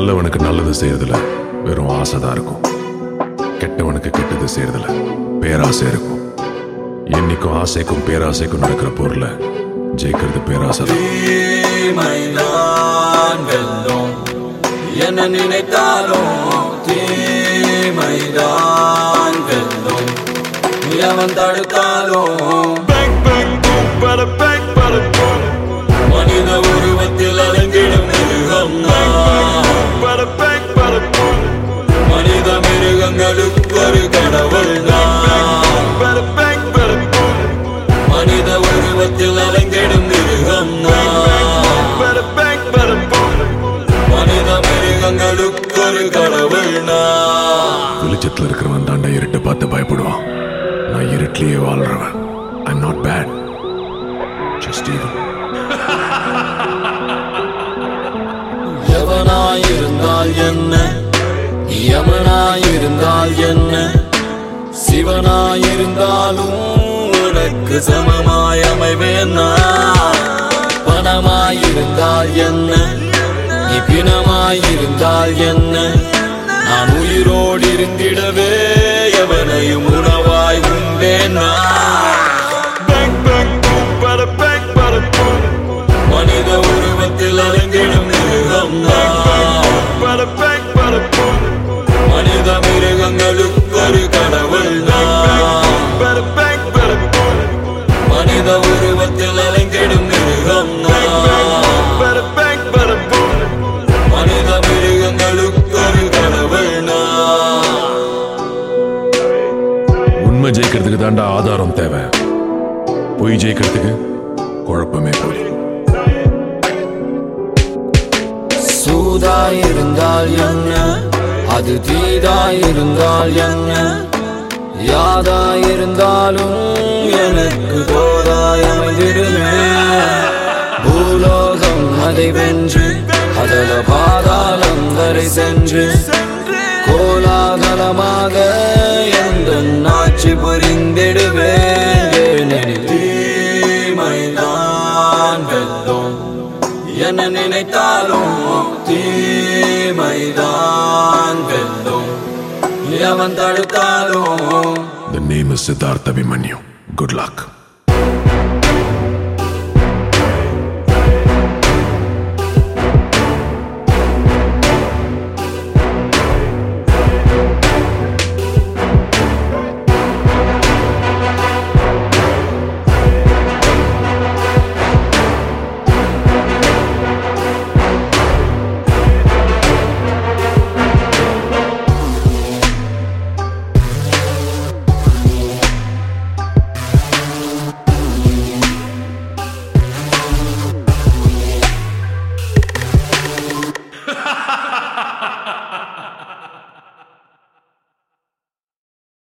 நல்லவனுக்கு நல்லது செய்யறதுல வெறும் ஆசை தான் இருக்கும் கெட்டவனுக்கு கெட்டது செய்யறதுல பேராசை இருக்கும் என்னைக்கும் ஆசைக்கும் பேராசைக்கும் நடக்கிற போர்ல ஜெயிக்கிறது பேராசை தான் தீமைதான் வெல்லும் என்ன நினைத்தாலும் தீமைதான் வெல்லும் எவன் தடுத்தாலும் மனித உருவத்தில் அலங்கிடும் மிருகம் மனித மிருகங்களுக்கு ஒரு கடவுள் மனித உருவத்தில் அலங்கிடும் மிருகம் மனித மிருகங்களுக்கு ஒரு கடவுள் வெளிச்சத்துல இருக்கிறவன் தாண்டா இருட்டை பார்த்து பயப்படுவான் நான் இருட்டிலேயே வாழ்றவன் I'm not bad just even எவனாயிருந்தால் என்ன யமனாயிருந்தால் என்ன சிவனாயிருந்தாலும் உனக்கு சமமாய் அமைவேன் நான். பணமாயிருந்தால் என்ன நீ பிணமாயிருந்தால் என்ன நான் உயிரோடு இருந்திடவே எவனையும் உணவாய் உண்டேன் நான். மனித உருவத்தில் அலங்கிடும் மிருகம் நான். மனித மிருகங்களுக்கு ஒரு கடவுள் நான். மனித உருவத்தில் அலங்கிடும் மிருகம் நான். மனித மிருகங்களுக்கு ஒரு கடவுள் நான். உண்மை ஜெயிக்கிறதுக்கு தாண்டா ஆதாரம் தேவை பொய் ஜெயிக்கிறதுக்கு குழப்பமே போய் சூதாயிருந்தால் என்ன அது தீதாயிருந்தால் என்ன யாதாயிருந்தாலும் எனக்கு தோதாய் அமைந்திடுமே பூலோகம் அதை வென்று அதல பாதாளம் வரை சென்று கோலாகலமாக எந்த நாட்சி புரிந்திடுவேன் ஏனெனில் தீமைதான் வெல்லும் என்ன நினைத்தாலும் தீமைதான் வெல்லும் எவன் தடுத்தாலும் The name is Siddhartha Abhimanyu. Good luck.